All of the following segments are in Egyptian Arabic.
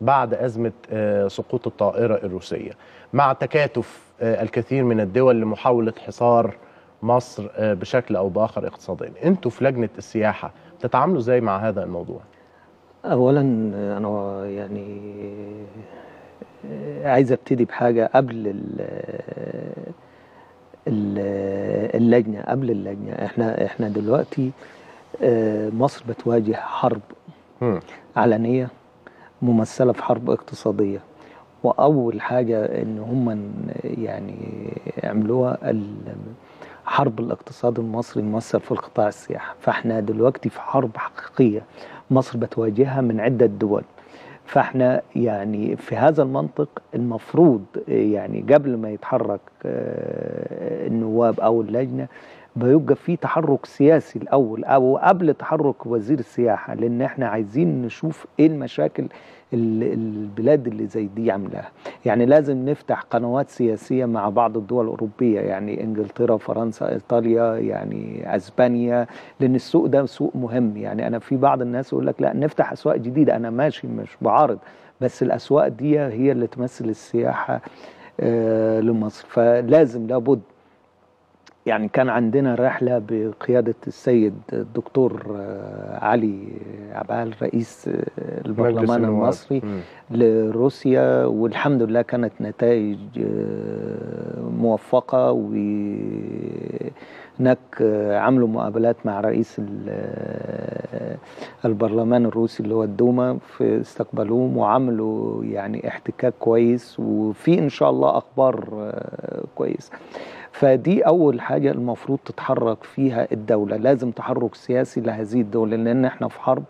بعد ازمه آه، سقوط الطائره الروسيه مع تكاتف آه، الكثير من الدول لمحاوله حصار مصر آه، بشكل او باخر اقتصاديا انتوا في لجنه السياحه بتتعاملوا ازاي مع هذا الموضوع اولا انا يعني عايز ابتدي بحاجه قبل ال- ال- اللجنه قبل اللجنه احنا احنا دلوقتي آه، مصر بتواجه حرب مم. علنيه ممثله في حرب اقتصاديه واول حاجه ان هم يعني عملوها ال- حرب الاقتصاد المصري الممثل في القطاع السياحي فاحنا دلوقتي في حرب حقيقيه مصر بتواجهها من عده دول فاحنا يعني في هذا المنطق المفروض يعني قبل ما يتحرك آه، النواب او اللجنه بيبقى في تحرك سياسي الاول او قبل تحرك وزير السياحه لان احنا عايزين نشوف ايه المشاكل اللي البلاد اللي زي دي عاملاها يعني لازم نفتح قنوات سياسيه مع بعض الدول الاوروبيه يعني انجلترا فرنسا ايطاليا يعني اسبانيا لان السوق ده سوق مهم يعني انا في بعض الناس يقول لك لا نفتح اسواق جديده انا ماشي مش بعارض بس الاسواق دي هي اللي تمثل السياحه آه، لمصر فلازم لابد يعني كان عندنا رحلة بقيادة السيد الدكتور آه، علي عبال رئيس آه، مجلس البرلمان النواب. المصري مم. لروسيا والحمد لله كانت نتائج آه، موفقة وهناك آه، عملوا مقابلات مع رئيس ال- آه، البرلمان الروسي اللي هو الدوما في استقبلوهم وعملوا يعني احتكاك كويس وفي ان شاء الله اخبار آه، كويسه فدي اول حاجه المفروض تتحرك فيها الدوله لازم تحرك سياسي لهذه الدول لان احنا في حرب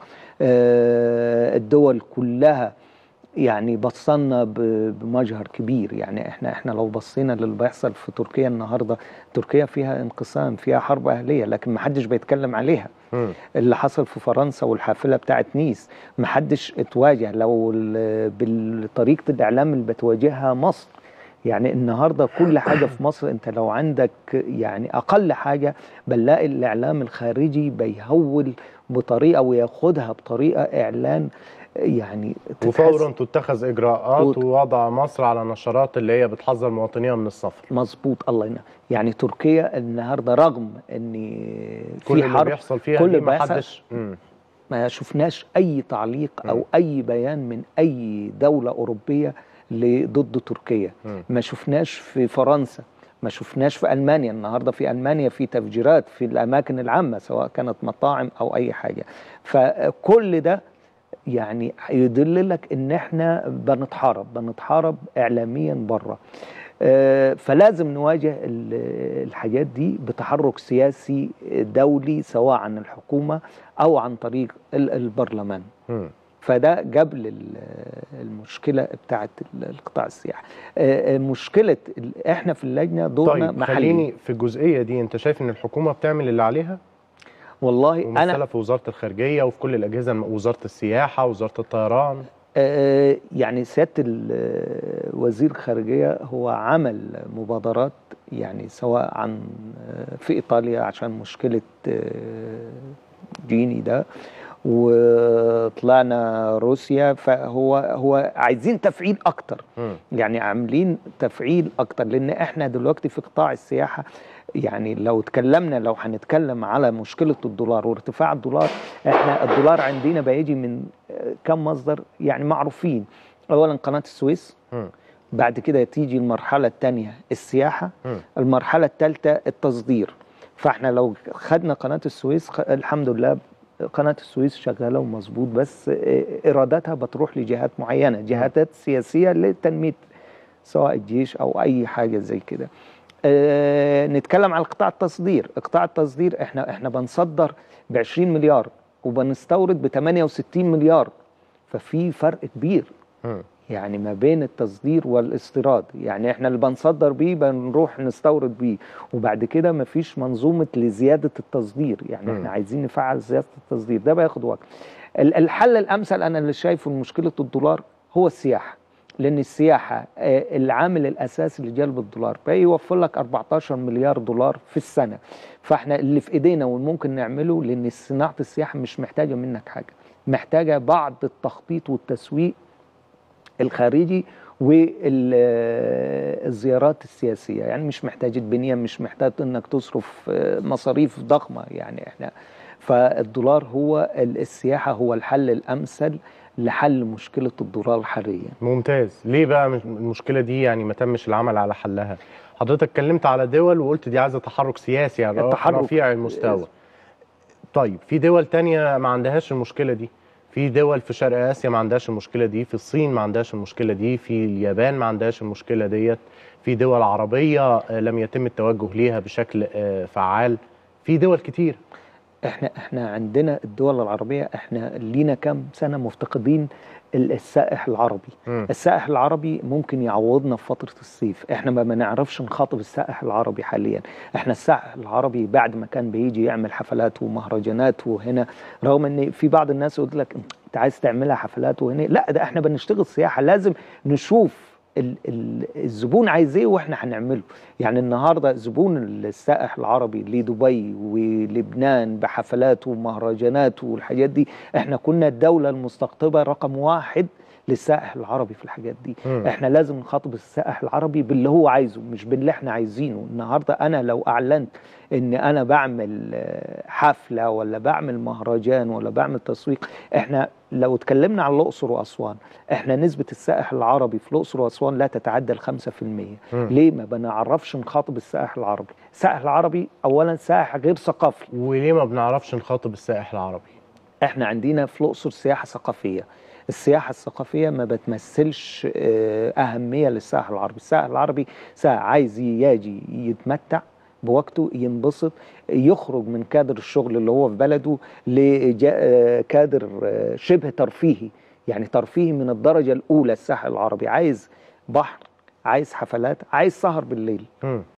آه، الدول كلها يعني بصلنا ب- بمجهر كبير يعني احنا احنا لو بصينا للي بيحصل في تركيا النهارده تركيا فيها انقسام فيها حرب اهليه لكن ما حدش بيتكلم عليها مم. اللي حصل في فرنسا والحافله بتاعت نيس ما حدش اتواجه لو ال- بطريقه الاعلام اللي بتواجهها مصر يعني النهارده كل حاجه في مصر انت لو عندك يعني اقل حاجه بنلاقي الاعلام الخارجي بيهول بطريقه وياخدها بطريقه اعلان يعني تتحس- وفورا تتخذ اجراءات وت- ووضع مصر على نشرات اللي هي بتحذر مواطنيها من السفر مظبوط الله ينور يعني تركيا النهارده رغم ان كل في اللي حرب بيحصل فيها كل دي ما بيحصل- حدش مم. ما شفناش اي تعليق او اي بيان من اي دوله اوروبيه ل- ضد تركيا مم. ما شفناش في فرنسا ما شفناش في المانيا النهارده في المانيا في تفجيرات في الاماكن العامه سواء كانت مطاعم او اي حاجه فكل ده يعني يدل لك ان احنا بنتحارب بنتحارب اعلاميا بره آه، فلازم نواجه ال- الحاجات دي بتحرك سياسي دولي سواء عن الحكومه او عن طريق ال- البرلمان مم. فده قبل ال- المشكله بتاعه ال- القطاع السياحي آه، آه، مشكله ال- احنا في اللجنه دورنا طيب محلي خليني في الجزئيه دي انت شايف ان الحكومه بتعمل اللي عليها والله ممثله انا في وزاره الخارجيه وفي كل الاجهزه وزاره السياحه وزاره الطيران آه، يعني سياده ال- وزير الخارجيه هو عمل مبادرات يعني سواء عن آه، في ايطاليا عشان مشكله آه، جيني ده وطلعنا روسيا فهو هو عايزين تفعيل اكتر مم. يعني عاملين تفعيل اكتر لان احنا دلوقتي في قطاع السياحه يعني لو اتكلمنا لو هنتكلم على مشكله الدولار وارتفاع الدولار احنا الدولار عندنا بيجي من آه، كم مصدر يعني معروفين اولا قناه السويس مم. بعد كده تيجي المرحله الثانيه السياحه مم. المرحله الثالثه التصدير فاحنا لو خدنا قناه السويس خ- الحمد لله قناه السويس شغاله ومظبوط بس آه، ايراداتها بتروح لجهات معينه جهات سياسيه لتنميه سواء الجيش او اي حاجه زي كده آه، نتكلم على قطاع التصدير قطاع التصدير احنا احنا بنصدر ب 20 مليار وبنستورد ب 68 مليار ففي فرق كبير مم. يعني ما بين التصدير والاستيراد يعني احنا اللي بنصدر بيه بنروح نستورد بيه وبعد كده ما فيش منظومة لزيادة التصدير يعني مم. احنا عايزين نفعل زيادة التصدير ده بياخد وقت ال- الحل الامثل انا اللي شايفه لمشكلة الدولار هو السياحة لان السياحة آه، العامل الاساسي لجلب الدولار بيوفر لك 14 مليار دولار في السنة فاحنا اللي في ايدينا وممكن نعمله لان صناعة السياحة مش محتاجة منك حاجة محتاجة بعض التخطيط والتسويق الخارجي والزيارات السياسية يعني مش محتاج بنية مش محتاج انك تصرف آه، مصاريف ضخمة يعني احنا فالدولار هو السياحة هو الحل الأمثل لحل مشكلة الدولار حاليا ممتاز ليه بقى مش- المشكله دي يعني ما تمش العمل على حلها حضرتك اتكلمت على دول وقلت دي عايزه تحرك سياسي يعني التحرك- رفيع المستوى طيب في دول تانية ما عندهاش المشكله دي في دول في شرق اسيا ما عندهاش المشكله دي في الصين ما عندهاش المشكله دي في اليابان ما عندهاش المشكله ديت في دول عربيه آه، لم يتم التوجه ليها بشكل آه، فعال في دول كتير احنا احنا عندنا الدول العربية احنا لينا كام سنة مفتقدين ال- السائح العربي مم. السائح العربي ممكن يعوضنا في فترة الصيف احنا ما بنعرفش نخاطب السائح العربي حاليا احنا السائح العربي بعد ما كان بيجي يعمل حفلات ومهرجانات وهنا رغم ان في بعض الناس يقول لك انت عايز تعملها حفلات وهنا لا ده احنا بنشتغل سياحة لازم نشوف ال- ال- الزبون عايز ايه واحنا هنعمله يعني النهارده زبون السائح العربي لدبي ولبنان بحفلات ومهرجانات والحاجات دي احنا كنا الدوله المستقطبه رقم واحد للسائح العربي في الحاجات دي مم. احنا لازم نخاطب السائح العربي باللي هو عايزه مش باللي احنا عايزينه النهارده انا لو اعلنت ان انا بعمل آه، حفله ولا بعمل مهرجان ولا بعمل تسويق احنا لو اتكلمنا عن الاقصر واسوان احنا نسبه السائح العربي في الاقصر واسوان لا تتعدى ال 5% مم. ليه ما بنعرفش نخاطب السائح العربي السائح العربي اولا سائح غير ثقافي وليه ما بنعرفش نخاطب السائح العربي احنا عندنا في الاقصر سياحه ثقافيه السياحه الثقافيه ما بتمثلش آه، اهميه للسائح العربي السائح العربي سائح عايز يجي يتمتع بوقته ينبسط يخرج من كادر الشغل اللي هو في بلده لكادر شبه ترفيهي يعني ترفيهي من الدرجه الاولى الساحل العربي عايز بحر عايز حفلات عايز سهر بالليل مم.